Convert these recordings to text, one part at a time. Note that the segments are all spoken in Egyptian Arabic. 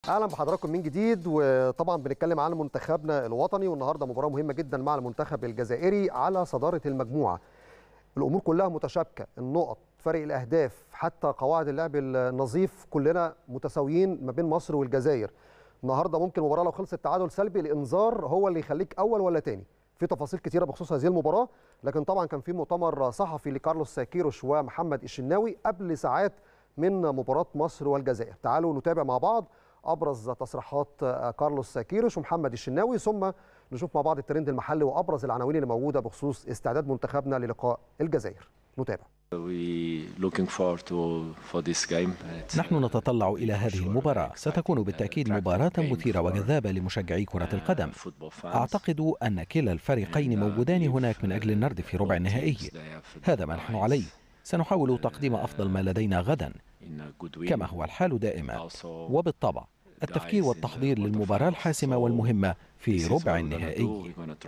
اهلا بحضراتكم من جديد وطبعا بنتكلم عن منتخبنا الوطني والنهارده مباراه مهمه جدا مع المنتخب الجزائري على صداره المجموعه الامور كلها متشابكه النقط فرق الاهداف حتى قواعد اللعب النظيف كلنا متساويين ما بين مصر والجزائر النهارده ممكن المباراه لو خلصت تعادل سلبي الانذار هو اللي يخليك اول ولا تاني في تفاصيل كتيره بخصوص هذه المباراه لكن طبعا كان في مؤتمر صحفي لكارلوس كيروش ومحمد الشناوي قبل ساعات من مباراه مصر والجزائر تعالوا نتابع مع بعض ابرز تصريحات كارلوس كيروش ومحمد الشناوي ثم نشوف مع بعض الترند المحلي وابرز العناوين اللي موجوده بخصوص استعداد منتخبنا للقاء الجزائر نتابع نحن نتطلع إلى هذه المباراة ستكون بالتأكيد مباراة مثيرة وجذابة لمشجعي كرة القدم أعتقد أن كلا الفريقين موجودان هناك من أجل النرد في ربع النهائي هذا ما نحن عليه سنحاول تقديم أفضل ما لدينا غدا كما هو الحال دائما وبالطبع التفكير والتحضير للمباراة الحاسمة والمهمة في ربع النهائي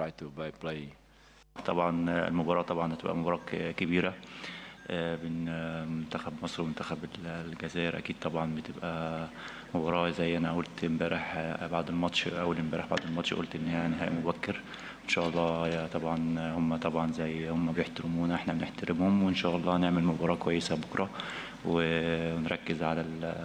طبعا المباراة طبعا هتبقى مباراة كبيرة بين منتخب مصر ومنتخب الجزائر اكيد طبعا بتبقى مباراه زي انا قلت امبارح بعد الماتش اول امبارح بعد الماتش قلت ان هي نهائي مبكر ان شاء الله يا طبعا هم طبعا زي هم بيحترمونا احنا بنحترمهم وان شاء الله نعمل مباراه كويسه بكره ونركز على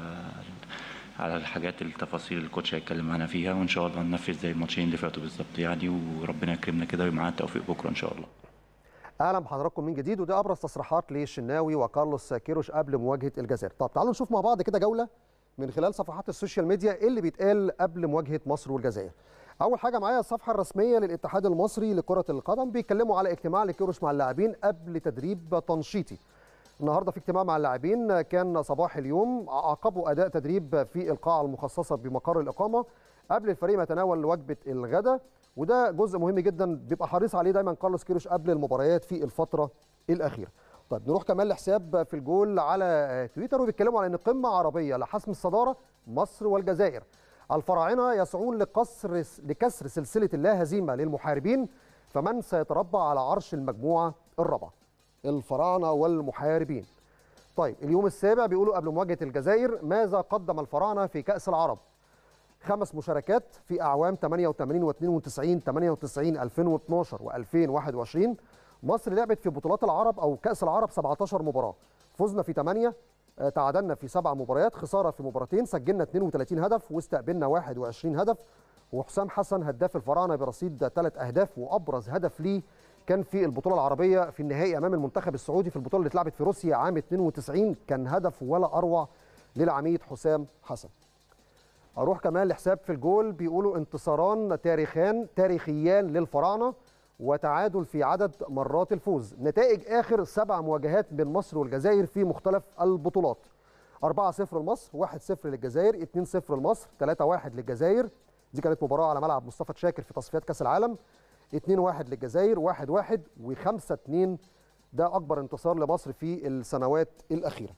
على الحاجات التفاصيل اللي الكوتش هيتكلم معانا فيها وان شاء الله ننفذ زي الماتشين اللي فاتوا بالظبط يعني وربنا يكرمنا كده ويبقى معانا التوفيق بكره ان شاء الله اهلا بحضراتكم من جديد وده ابرز تصريحات للشناوي وكارلوس كيروش قبل مواجهه الجزائر طب تعالوا نشوف مع بعض كده جوله من خلال صفحات السوشيال ميديا ايه اللي بيتقال قبل مواجهه مصر والجزائر اول حاجه معايا الصفحه الرسميه للاتحاد المصري لكره القدم بيتكلموا على اجتماع لكيروش مع اللاعبين قبل تدريب تنشيطي النهارده في اجتماع مع اللاعبين كان صباح اليوم عقبوا اداء تدريب في القاعه المخصصه بمقر الاقامه قبل الفريق ما يتناول وجبه الغداء وده جزء مهم جدا بيبقى حريص عليه دايما كارلوس كيروش قبل المباريات في الفتره الاخيره. طيب نروح كمان لحساب في الجول على تويتر وبيتكلموا على ان قمه عربيه لحسم الصداره مصر والجزائر. الفراعنه يسعون لكسر لكسر سلسله اللا هزيمه للمحاربين فمن سيتربع على عرش المجموعه الرابعه. الفراعنه والمحاربين. طيب اليوم السابع بيقولوا قبل مواجهه الجزائر ماذا قدم الفراعنه في كاس العرب؟ خمس مشاركات في اعوام 88 و92 98 2012 و2021 مصر لعبت في بطولات العرب او كاس العرب 17 مباراه فزنا في 8 تعادلنا في سبع مباريات خساره في مباراتين سجلنا 32 هدف واستقبلنا 21 هدف وحسام حسن هداف الفراعنه برصيد ثلاث اهداف وابرز هدف ليه كان في البطوله العربيه في النهائي امام المنتخب السعودي في البطوله اللي اتلعبت في روسيا عام 92 كان هدف ولا اروع للعميد حسام حسن اروح كمان لحساب في الجول بيقولوا انتصاران تاريخان تاريخيان للفراعنه وتعادل في عدد مرات الفوز نتائج اخر سبع مواجهات بين مصر والجزائر في مختلف البطولات 4-0 لمصر 1-0 للجزائر 2-0 لمصر 3-1 للجزائر دي كانت مباراه على ملعب مصطفى شاكر في تصفيات كاس العالم 2-1 للجزائر 1-1 و5-2 ده اكبر انتصار لمصر في السنوات الاخيره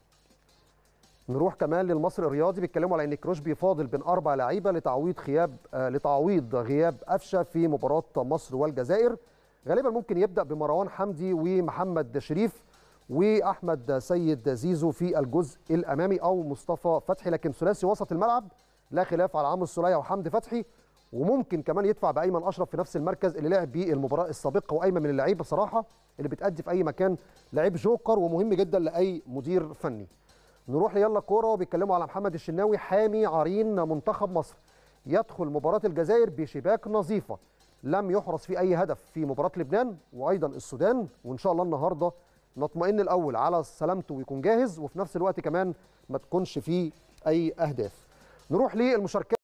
نروح كمان للمصري الرياضي بيتكلموا على ان كروش بيفاضل بين اربع لعيبه لتعويض غياب آه لتعويض غياب قفشه في مباراه مصر والجزائر غالبا ممكن يبدا بمروان حمدي ومحمد شريف واحمد سيد زيزو في الجزء الامامي او مصطفى فتحي لكن ثلاثي وسط الملعب لا خلاف على عمرو السوليه وحمدي فتحي وممكن كمان يدفع بايمن اشرف في نفس المركز اللي لعب بيه المباراه السابقه وايمن من اللعيبه بصراحه اللي بتادي في اي مكان لعيب جوكر ومهم جدا لاي مدير فني نروح ليلا كوره وبيتكلموا على محمد الشناوي حامي عرين منتخب مصر يدخل مباراه الجزائر بشباك نظيفه لم يحرز في اي هدف في مباراه لبنان وايضا السودان وان شاء الله النهارده نطمئن الاول على سلامته ويكون جاهز وفي نفس الوقت كمان ما تكونش فيه اي اهداف نروح للمشاركات